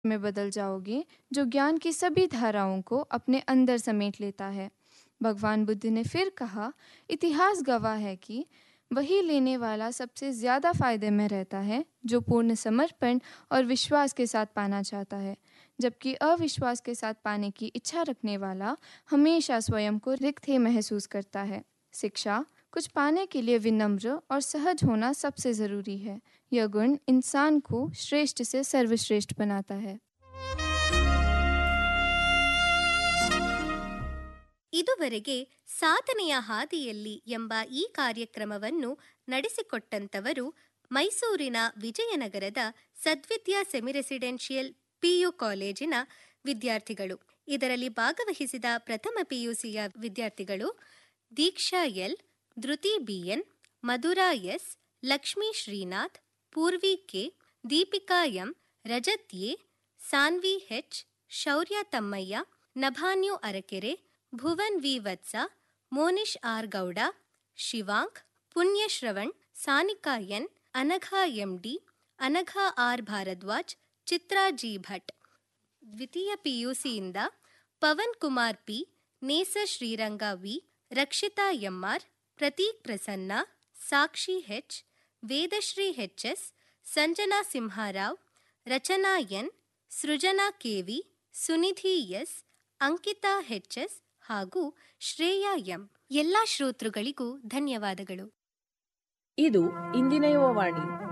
में बदल जाओगे जो ज्ञान की सभी धाराओं को अपने अंदर समेट लेता है भगवान बुद्ध ने फिर कहा इतिहास गवाह है कि वही लेने वाला सबसे ज़्यादा फायदे में रहता है जो पूर्ण समर्पण और विश्वास के साथ पाना चाहता है जबकि अविश्वास के साथ पाने की इच्छा रखने वाला हमेशा स्वयं को रिक्त ही महसूस करता है शिक्षा कुछ पाने के लिए विनम्र और सहज होना सबसे ज़रूरी है यह गुण इंसान को श्रेष्ठ से सर्वश्रेष्ठ बनाता है ಇದುವರೆಗೆ ಸಾಧನೆಯ ಹಾದಿಯಲ್ಲಿ ಎಂಬ ಈ ಕಾರ್ಯಕ್ರಮವನ್ನು ನಡೆಸಿಕೊಟ್ಟಂತವರು ಮೈಸೂರಿನ ವಿಜಯನಗರದ ಸದ್ವಿದ್ಯಾ ಸೆಮಿರೆಸಿಡೆನ್ಷಿಯಲ್ ಪಿಯು ಕಾಲೇಜಿನ ವಿದ್ಯಾರ್ಥಿಗಳು ಇದರಲ್ಲಿ ಭಾಗವಹಿಸಿದ ಪ್ರಥಮ ಪಿಯುಸಿಯ ವಿದ್ಯಾರ್ಥಿಗಳು Deeksha L Dhriti B N Madhura S Lakshmi Srinath Purvi K Deepika M Rajat A Sanvi H Shaurya Thammayya Nabhanyu Arakere Bhuvan V Vatsa Monish R Gowda Shivank Punyashravan Sanika N Anagha M D Anagha R Bharadwaj Chitra G Bhat ದ್ವಿತೀಯ ಪಿಯುಸಿಯಿಂದ Pavan Kumar P Nesar Sriranga V Rakshitha M R Prateek Prasanna Sakshi H Vedashree S Sanjana Simharao Rachana N Srujana K V Sunidhi S Ankitha S ಹಾಗೂ ಶ್ರೇಯಾ ಎಂ ಎಲ್ಲ ಶ್ರೋತೃಗಳಿಗೂ ಧನ್ಯವಾದಗಳು ಇದು ಇಂದಿನ ಯುವವಾಣಿ